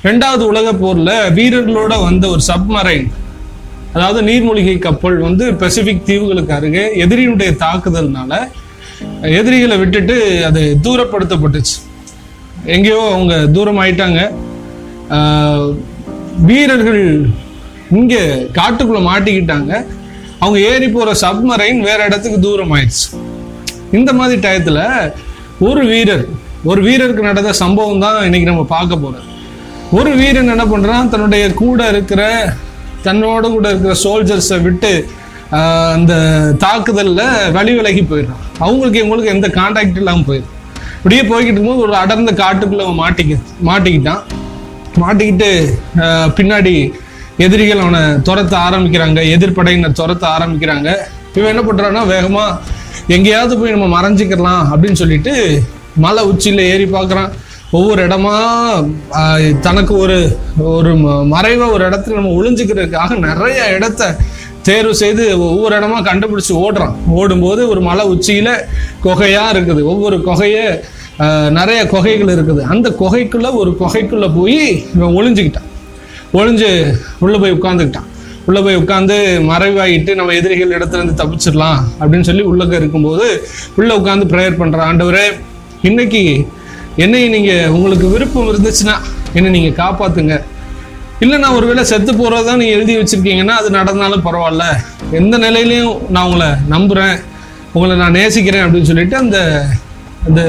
ரெண்டாவது உலக போர்ல வீரர்களோட வந்த ஒரு சப்மரைன் அதாவது நீர்மூழ்கி கப்பல் வந்து பசிபிக் தீவுகளுக்கு அருகே எதிரியுடைய தாக்குதல்னால எதிரிகளை விட்டுட்டு அது தூரப்படுத்தப்பட்டுச்சு எங்கேயோ அவங்க தூரம் ஆயிட்டாங்க ஆஹ் வீரர்கள் இங்க காட்டுக்குள்ள மாட்டிக்கிட்டாங்க அவங்க ஏறி போற சப்மரைன் வேற இடத்துக்கு தூரம் ஆயிடுச்சு இந்த மாதிரி டயத்துல ஒரு வீரர் ஒரு வீரருக்கு நடந்த சம்பவம் தான் இன்னைக்கு நம்ம பார்க்க போறோம் ஒரு வீரன் என்ன பண்றான் தன்னுடைய கூட இருக்கிற தன்னோட கூட இருக்கிற சோல்ஜர்ஸை விட்டு ஆஹ், அந்த தாக்குதல்ல வழி விலகி போயிடுறான் அவங்களுக்கு இவங்களுக்கு எந்த கான்டாக்ட் இல்லாம போயிடும் இப்படியே போய்கிட்டு இருக்கும்போது ஒரு அடர்ந்த காட்டுக்குள்ள அவன் மாட்டிக்க மாட்டிக்கிட்டான் மாட்டிக்கிட்டு ஆஹ், பின்னாடி எதிரிகள் அவனை துரத்த ஆரம்பிக்கிறாங்க எதிர்ப்படையினர் துரத்த ஆரம்பிக்கிறாங்க இவன் என்ன பண்றான்னா வேகமா எங்கேயாவது போய் நம்ம மறைஞ்சிக்கலாம் அப்படின்னு சொல்லிட்டு மலை உச்சியில ஏறி பார்க்கறான் ஒவ்வொரு இடமா ஆஹ், தனக்கு ஒரு ஒரு ம- மறைவா ஒரு இடத்துல நம்ம ஒளிஞ்சுக்கிறதுக்காக நிறைய இடத்த தேர்வு செய்து ஒவ்வொரு இடமா கண்டுபிடிச்சு ஓடுறான் ஓடும்போது ஒரு மலை உச்சியில குகையா இருக்குது ஒவ்வொரு குகைய ஆஹ், நிறைய குகைகள் இருக்குது அந்த குகைக்குள்ள ஒரு குகைக்குள்ள போய் இவன் ஒளிஞ்சுக்கிட்டான் ஒளிஞ்சு உள்ள போய் உட்காந்துக்கிட்டான் உள்ள போய் உட்காந்து மறைவாயிட்டு நம்ம எதிரிகள் இடத்துல இருந்து தப்பிச்சிடலாம் அப்படின்னு சொல்லி உள்ளக்க இருக்கும்போது உள்ள உட்காந்து ப்ரேயர் பண்றான் ஆண்டவரே இன்னைக்கு என்னை நீங்க உங்களுக்கு விருப்பம் இருந்துச்சுன்னா என்னை நீங்க காப்பாத்துங்க இல்லை நான் ஒருவேளை செத்து போறதான் நீங்க எழுதி வச்சிருக்கீங்கன்னா அது நடந்தாலும் பரவாயில்ல எந்த நிலையிலையும் நான் உங்களை நம்புறேன் உங்களை நான் நேசிக்கிறேன் அப்படின்னு சொல்லிட்டு அந்த அந்த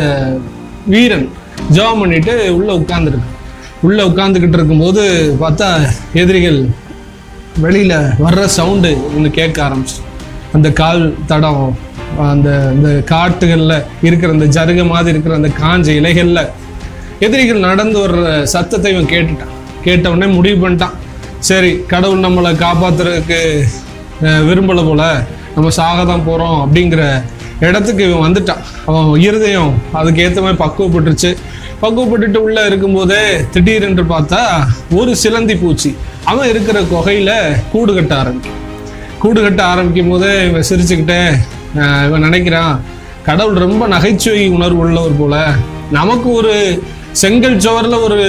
வீரன் ஜெபம் பண்ணிட்டு உள்ள உட்கார்ந்துருக்கு உள்ள உட்கார்ந்துக்கிட்டு இருக்கும்போது பார்த்தா எதிரிகள் வெளியில வர்ற சவுண்டு ஒன்று கேட்க ஆரம்பிச்சு அந்த கால் தடம் அந்த இந்த காட்டுகள்ல இருக்கிற அந்த ஜருக மாதிரி இருக்கிற அந்த காஞ்ச இலைகள்ல எதிரிகள் நடந்து வர்ற சத்தத்தை இவன் கேட்டுட்டான் கேட்ட உடனே முடிவு பண்ணிட்டான் சரி கடவுள் நம்மளை காப்பாத்துறதுக்கு அஹ், விரும்பல போல நம்ம சாக தான் போறோம் அப்படிங்கிற இடத்துக்கு இவன் வந்துட்டான் அவன் இருதயம் அதுக்கு ஏற்ற மாதிரி பக்குவப்பட்டுருச்சு பக்குவப்பட்டுட்டு உள்ள இருக்கும்போதே திடீரென்று பார்த்தா ஒரு சிலந்தி பூச்சி அவன் இருக்கிற குகையில கூடு கட்ட ஆரம்பிக்கும் கூடு கட்ட ஆரம்பிக்கும் போதே இவன் சிரிச்சுக்கிட்டே ஆஹ், இவன் நினைக்கிறான் கடவுள் ரொம்ப நகைச்சுவை உணர்வு உள்ளவர் போல நமக்கு ஒரு செங்கல் சுவர்ல ஒரு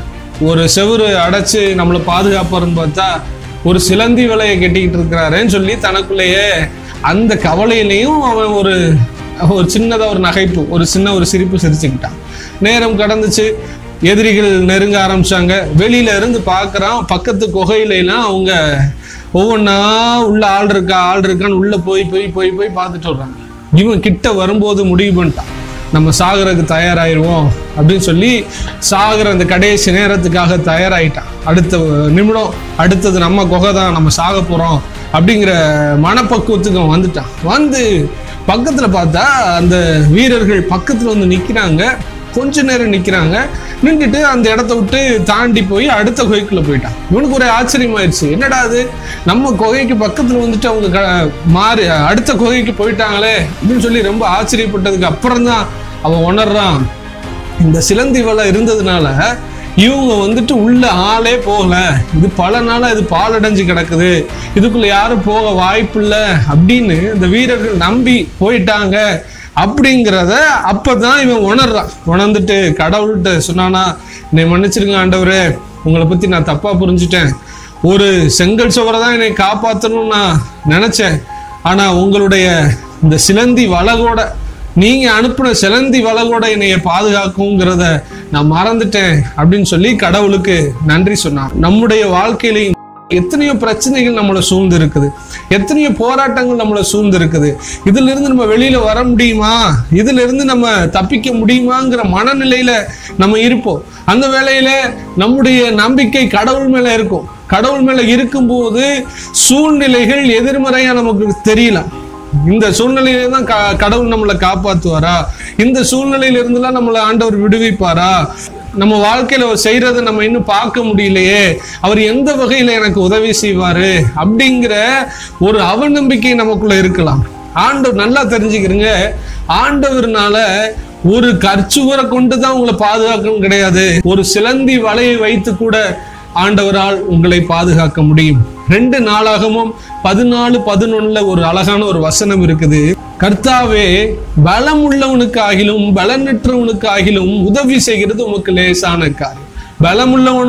ஒரு செவுரு அடைச்சு நம்மளை பாதுகாப்பாருன்னு பார்த்தா ஒரு சிலந்தி வலையை கட்டிக்கிட்டு இருக்கிறாரேன்னு சொல்லி தனக்குள்ளேயே அந்த கவலையிலையும் அவன் ஒரு ஒரு சின்னதா ஒரு நகைப்பு ஒரு சின்ன ஒரு சிரிப்பு சிரிச்சுக்கிட்டான் நேரம் கடந்துச்சு எதிரிகள் நெருங்க ஆரம்பிச்சாங்க வெளியில இருந்து பார்க்கறான் பக்கத்து குகையிலாம் அவங்க ஒவ்வொன்றா உள்ள ஆள் இருக்கா ஆள் இருக்கான்னு உள்ள போய் போய் போய் போய் பார்த்துட்டு வர்றாங்க இவன் கிட்ட வரும்போது முடிவு பண்ணிட்டான் நம்ம சாகுறதுக்கு தயாராயிருவோம் அப்படின்னு சொல்லி சாகுற அந்த கடைசி நேரத்துக்காக தயாராயிட்டான் அடுத்த நிமிடம் அடுத்தது நம்ம குகை தான் நம்ம சாக போறோம் அப்படிங்கிற மனப்பக்குவத்துக்கு அவன் வந்துட்டான் வந்து பக்கத்துல பார்த்தா அந்த வீரர்கள் பக்கத்துல வந்து நிக்கிறாங்க கொஞ்ச நேரம் நிக்கிறாங்க நின்றுட்டு அந்த இடத்த விட்டு தாண்டி போய் அடுத்த குகைக்குள்ள போயிட்டான் இவனுக்கு ஒரு ஆச்சரியமாயிருச்சு என்னடா அது நம்ம குகைக்கு பக்கத்துல வந்துட்டு அவங்க க- மாறி அடுத்த குகைக்கு போயிட்டாங்களே அப்படின்னு சொல்லி ரொம்ப ஆச்சரியப்பட்டதுக்கு அப்புறம் தான் அவன் உணர்றான் இந்த சிலந்தி வலை இருந்ததுனால இவங்க வந்துட்டு உள்ள ஆளே போகல இது பல நாளா இது பாலடைஞ்சு கிடக்குது இதுக்குள்ள யாரும் போக வாய்ப்பில்ல அப்படின்னு இந்த வீரர்கள் நம்பி போயிட்டாங்க அப்படிங்கிறத அப்பதான் இவன் உணர்றான் உணர்ந்துட்டு கடவுள்கிட்ட சொன்னானா என்னை மன்னிச்சிருங்க ஆண்டவரே உங்களை பத்தி நான் தப்பா புரிஞ்சுட்டேன் ஒரு செங்கல் சுவரை தான் என்னை காப்பாற்றணும்னு நான் நினைச்சேன் ஆனா உங்களுடைய இந்த சிலந்தி வளகோட நீங்க அனுப்புன சிலந்தி வளகோட என்னைய பாதுகாக்குங்கிறத நான் மறந்துட்டேன் அப்படின்னு சொல்லி கடவுளுக்கு நன்றி சொன்னான் நம்முடைய வாழ்க்கையிலையும் எத்தனையோ பிரச்சனைகள் நம்மளை சூழ்ந்து இருக்குது எத்தனையோ போராட்டங்கள் நம்மளை சூழ்ந்து இருக்குது இதுல இருந்து நம்ம வெளியில வர முடியுமா இதுல இருந்து நம்ம தப்பிக்க முடியுமாங்கிற மனநிலையில நம்ம இருப்போம் அந்த வேளையில நம்முடைய நம்பிக்கை கடவுள் மேல இருக்கும் கடவுள் மேல இருக்கும்போது சூழ்நிலைகள் எதிர்மறையா நமக்கு தெரியலாம் இந்த சூழ்நிலையில தான் க- கடவுள் நம்மளை காப்பாத்துவாரா இந்த சூழ்நிலையில இருந்தெல்லாம் நம்மளை ஆண்டவர் விடுவிப்பாரா நம்ம வாழ்க்கையில அவர் செய்யறதை நம்ம இன்னும் பார்க்க முடியலையே அவர் எந்த வகையில எனக்கு உதவி செய்வாரு அப்படிங்கிற ஒரு அவநம்பிக்கை நமக்குள்ள இருக்கலாம் ஆண்டவர் நல்லா தெரிஞ்சுக்கிறீங்க ஆண்டவர்னால ஒரு கற்சுவரை கொண்டு தான் உங்களை பாதுகாக்கணும் கிடையாது ஒரு சிலந்தி வலையை வைத்து கூட ஆண்டவரால் உங்களை பாதுகாக்க முடியும் ரெண்டு நாளாகமும் பதினாலு பதினொன்னுல ஒரு அழகான ஒரு வசனம் இருக்குது கர்த்தாவே பலம் உள்ளவனுக்காகிலும் பலனற்றவனுக்காகிலும் உதவி செய்கிறது உமக்கு லேசான காரியம் பலம் உள்ளவனோ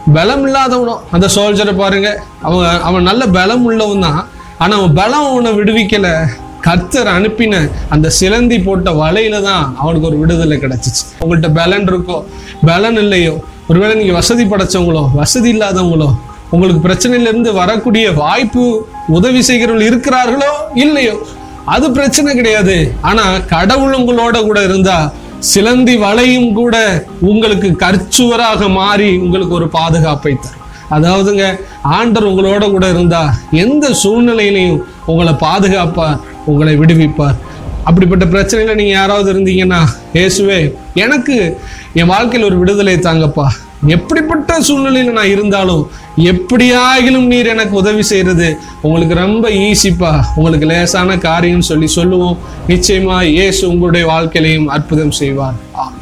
பலம் இல்லாதவனோ அந்த சோல்ஜரை பாருங்க அவன் அவன் நல்ல பலம் உள்ளவன் தான் ஆனா அவன் பலம் அவனை விடுவிக்கல கர்த்தர் அனுப்பின அந்த சிலந்தி போட்ட வலையில தான் அவனுக்கு ஒரு விடுதலை கிடைச்சிச்சு உங்கள்கிட்ட பலன் இருக்கோ பலன் இல்லையோ ஒருவேளை நீங்க வசதி படைச்சவங்களோ வசதி இல்லாதவங்களோ உங்களுக்கு பிரச்சனையில இருந்து வரக்கூடிய வாய்ப்பு உதவி செய்கிறவர்கள் இருக்கிறார்களோ இல்லையோ அது பிரச்சனை கிடையாது ஆனா கடவுள் உங்களோட கூட இருந்தா சிலந்தி வலையும் கூட உங்களுக்கு கற்சுவராக மாறி உங்களுக்கு ஒரு பாதுகாப்பை தரும் அதாவதுங்க ஆண்டர் உங்களோட கூட இருந்தா எந்த சூழ்நிலையிலையும் உங்களை பாதுகாப்பார் உங்களை விடுவிப்பார் அப்படிப்பட்ட பிரச்சனையில நீங்க யாராவது இருந்தீங்கன்னா இயேசுவே எனக்கு என் வாழ்க்கையில் ஒரு விடுதலை தாங்கப்பா எப்படிப்பட்ட சூழ்நிலையில நான் இருந்தாலும் எப்படியாகிலும் நீர் எனக்கு உதவி செய்யறது உங்களுக்கு ரொம்ப ஈஸிப்பா உங்களுக்கு லேசான காரியம் சொல்லி சொல்லுவோம் நிச்சயமா இயேசு உங்களுடைய வாழ்க்கையிலையும் அற்புதம் செய்வார் ஆமென்